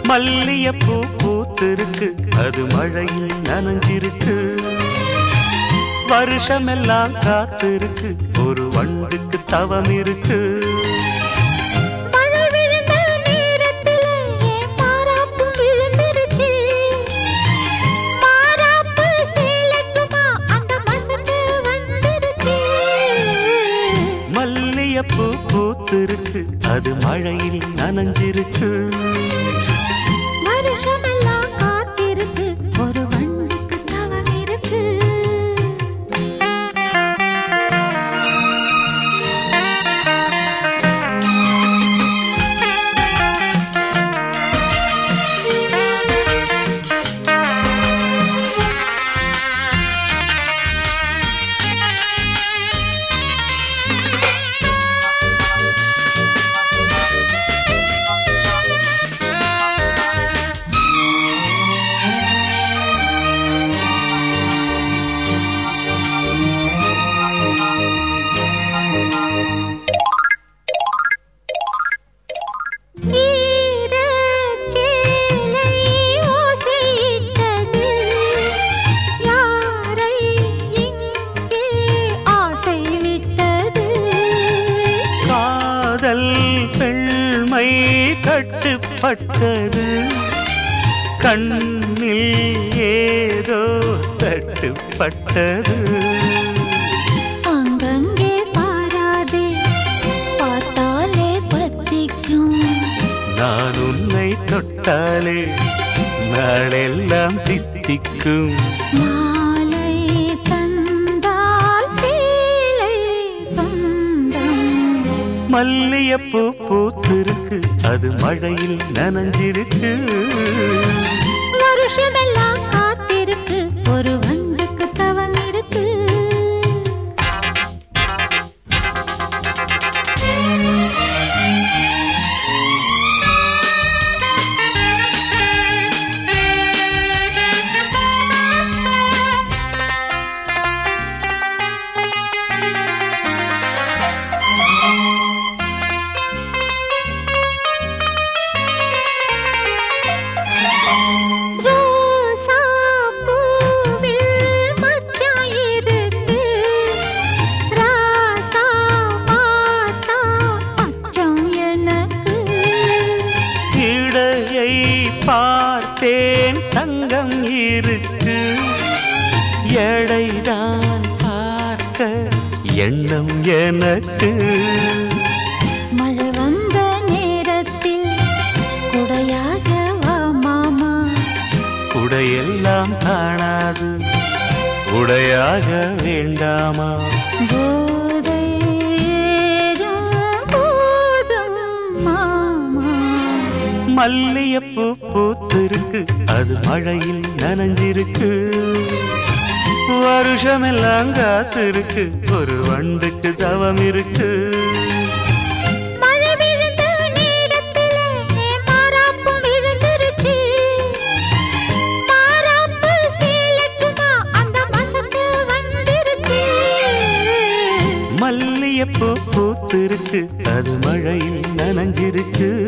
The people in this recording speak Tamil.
மல்லியப்பூ பூத்திருக்கு அது மழையில் நனைஞ்சிருக்கு வருஷமெல்லாம் காத்திருக்கு ஒரு வண்டுக்கு தவம் இருக்கு மழை விழுந்த நேரத்துல என் மாறாப்பு விழுந்துருச்சு மாறாப்பு சேலட்டுமா அந்த மசக்கு வந்துருச்சு மல்லியப்பூ பூத்திருக்கு அது மழையில் நனைஞ்சிருக்கு வருஷமெல்லாம் காத்திருக்கு ஒரு வண்டுக்கு தவம் இருக்கு ஈரச்சேலை ஓசையிட்டது யாரை இங்கே ஆசை விட்டது காதல் பெண்மை கட்டுப்பட்டது கண்ணில் ஏதோ தட்டுப்பட்டது அங்கங்கே பாராதே பார்த்தாலே பத்திக்கும் நான் உன்னை தொட்டாலே நாளெல்லாம் தித்திக்கும் மாலை தந்தால் சேலை சொந்தம் மல்லியப்பூ பூத்திருக்கு அது மழையில் நனைஞ்சிருக்கு வருஷமெல்லாம் காத்திருக்கு ஒரு வண்டுக்கு தவம் இருக்கு ரோசா பூவில் மச்சான் இருக்கு ராசா பார்த்தா அச்சம் எனக்கு இடையை பார்த்தேன் தங்கம் இருக்கு எடைதான் பார்க்க எண்ணம் எனக்கு மழை வந்த நேரத்தில் குடையாக வா மாமா உடையெல்லாம் காணாது உடையாக வேண்டாமா போதை ஏறும் போதும் மாமா மல்லியப்பூ பூத்திருக்கு அது மழையில் நனைஞ்சிருக்கு வருஷமெல்லாம் காத்திருக்கு ஒரு வண்டுக்கு தவம் இருக்கு மழை விழுந்த நேரத்துல என் மாறாப்பும் விழுந்துருச்சு மாறாப்பு சேலட்டுமா அந்த மசக்கு வந்துருச்சு மல்லியப்பூ பூத்திருக்கு அது மழையில் நனைஞ்சிருக்கு